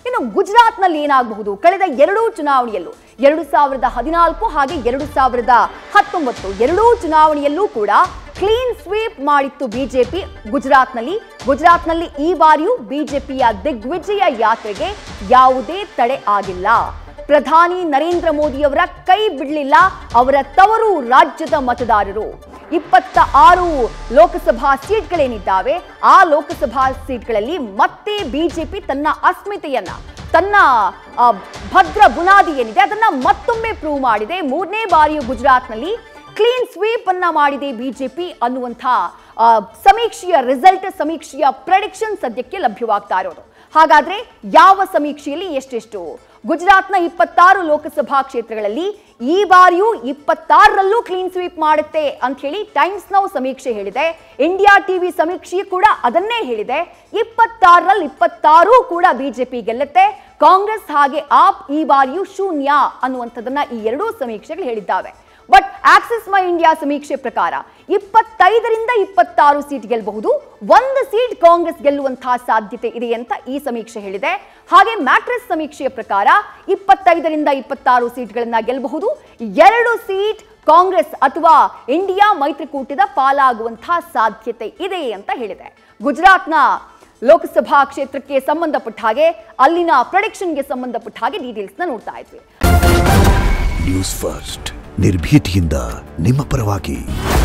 ಇನ್ನು ಗುಜರಾತ್ನಲ್ಲಿ ಏನಾಗಬಹುದು ಕಳೆದ ಎರಡೂ ಚುನಾವಣೆಯಲ್ಲೂ ಎರಡು ಸಾವಿರದ ಹದಿನಾಲ್ಕು ಹಾಗೆ ಎರಡು ಸಾವಿರದ ಹತ್ತೊಂಬತ್ತು ಎರಡೂ ಚುನಾವಣೆಯಲ್ಲೂ ಕೂಡ ಕ್ಲೀನ್ ಸ್ವೀಪ್ ಮಾಡಿತ್ತು ಬಿಜೆಪಿ ಗುಜರಾತ್ನಲ್ಲಿ ಗುಜರಾತ್ನಲ್ಲಿ ಈ ಬಾರಿಯೂ ಬಿಜೆಪಿಯ ದಿಗ್ವಿಜಯ ಯಾತ್ರೆಗೆ ಯಾವುದೇ ತಡೆ ಆಗಿಲ್ಲ ಪ್ರಧಾನಿ ನರೇಂದ್ರ ಮೋದಿಯವರ ಕೈ ಬಿಡಲಿಲ್ಲ ಅವರ ತವರು ರಾಜ್ಯದ ಮತದಾರರು ಇಪ್ಪತ್ತ ಆರು ಲೋಕಸಭಾ ಸೀಟ್ಗಳೇನಿದ್ದಾವೆ ಆ ಲೋಕಸಭಾ ಸೀಟ್ಗಳಲ್ಲಿ ಮತ್ತೆ ಬಿಜೆಪಿ ತನ್ನ ಅಸ್ಮಿತೆಯನ್ನ ತನ್ನ ಆ, ಭದ್ರ ಬುನಾದಿ ಏನಿದೆ ಅದನ್ನ ಮತ್ತೊಮ್ಮೆ ಪ್ರೂವ್ ಮಾಡಿದೆ ಮೂರನೇ ಬಾರಿಯು ಗುಜರಾತ್ನಲ್ಲಿ ಕ್ಲೀನ್ ಸ್ವೀಪ್ ಅನ್ನ ಮಾಡಿದೆ ಬಿಜೆಪಿ ಅನ್ನುವಂಥ ಆ, ಸಮೀಕ್ಷೆಯ ರಿಸಲ್ಟ್ ಸಮೀಕ್ಷೆಯ ಪ್ರೆಡಿಕ್ಷನ್ ಸದ್ಯಕ್ಕೆ ಲಭ್ಯವಾಗ್ತಾ ಇರೋದು ಹಾಗಾದ್ರೆ ಯಾವ ಸಮೀಕ್ಷೆಯಲ್ಲಿ ಎಷ್ಟೆಷ್ಟು ಗುಜರಾತ್ನ ಇಪ್ಪತ್ತಾರು ಲೋಕಸಭಾ ಕ್ಷೇತ್ರಗಳಲ್ಲಿ ಈ ಬಾರಿಯೂ ಇಪ್ಪತ್ತಾರರಲ್ಲೂ ಕ್ಲೀನ್ ಸ್ವೀಪ್ ಮಾಡುತ್ತೆ ಅಂತ ಹೇಳಿ ಟೈಮ್ಸ್ ನೌ ಸಮೀಕ್ಷೆ ಹೇಳಿದೆ ಇಂಡಿಯಾ ಟಿವಿ ಸಮೀಕ್ಷೆ ಕೂಡ ಅದನ್ನೇ ಹೇಳಿದೆ ಇಪ್ಪತ್ತಾರರಲ್ಲಿ ಇಪ್ಪತ್ತಾರು ಕೂಡ ಬಿಜೆಪಿ ಗೆಲ್ಲುತ್ತೆ ಕಾಂಗ್ರೆಸ್ ಹಾಗೆ ಆಪ್ ಈ ಬಾರಿಯೂ ಶೂನ್ಯ ಅನ್ನುವಂಥದ್ದನ್ನ ಈ ಎರಡೂ ಸಮೀಕ್ಷೆಗಳು ಹೇಳಿದ್ದಾವೆ ಬಟ್ ಆಕ್ಸಿಸ್ ಮೈ ಇಂಡಿಯಾ ಸಮೀಕ್ಷೆ ಪ್ರಕಾರ ಇಪ್ಪತ್ತೈದರಿಂದ ಇಪ್ಪತ್ತಾರು ಸೀಟ್ ಗೆಲ್ಲಬಹುದು ಒಂದು ಸೀಟ್ ಕಾಂಗ್ರೆಸ್ ಗೆಲ್ಲುವಂತಹ ಸಾಧ್ಯತೆ ಇದೆ ಅಂತ ಈ ಸಮೀಕ್ಷೆ ಹೇಳಿದೆ ಹಾಗೆ ಮ್ಯಾಟ್ರಿಸ್ ಸಮೀಕ್ಷೆಯ ಪ್ರಕಾರ ಇಪ್ಪತ್ತೈದರಿಂದ ಇಪ್ಪತ್ತಾರು ಸೀಟ್ಗಳನ್ನ ಗೆಲ್ಲಬಹುದು ಎರಡು ಸೀಟ್ ಕಾಂಗ್ರೆಸ್ ಅಥವಾ ಇಂಡಿಯಾ ಮೈತ್ರಿಕೂಟದ ಪಾಲಾಗುವಂತಹ ಸಾಧ್ಯತೆ ಇದೆ ಅಂತ ಹೇಳಿದೆ ಗುಜರಾತ್ನ ಲೋಕಸಭಾ ಕ್ಷೇತ್ರಕ್ಕೆ ಸಂಬಂಧಪಟ್ಟ ಹಾಗೆ ಅಲ್ಲಿನ ಪ್ರೊಡಿಕ್ಷನ್ಗೆ ಸಂಬಂಧಪಟ್ಟ ಹಾಗೆ ಡೀಟೇಲ್ಸ್ನ ನೋಡ್ತಾ ಇದ್ವಿ ನ್ಯೂಸ್ ಫಸ್ಟ್ ನಿರ್ಭೀತಿಯಿಂದ ನಿಮ್ಮ ಪರವಾಗಿ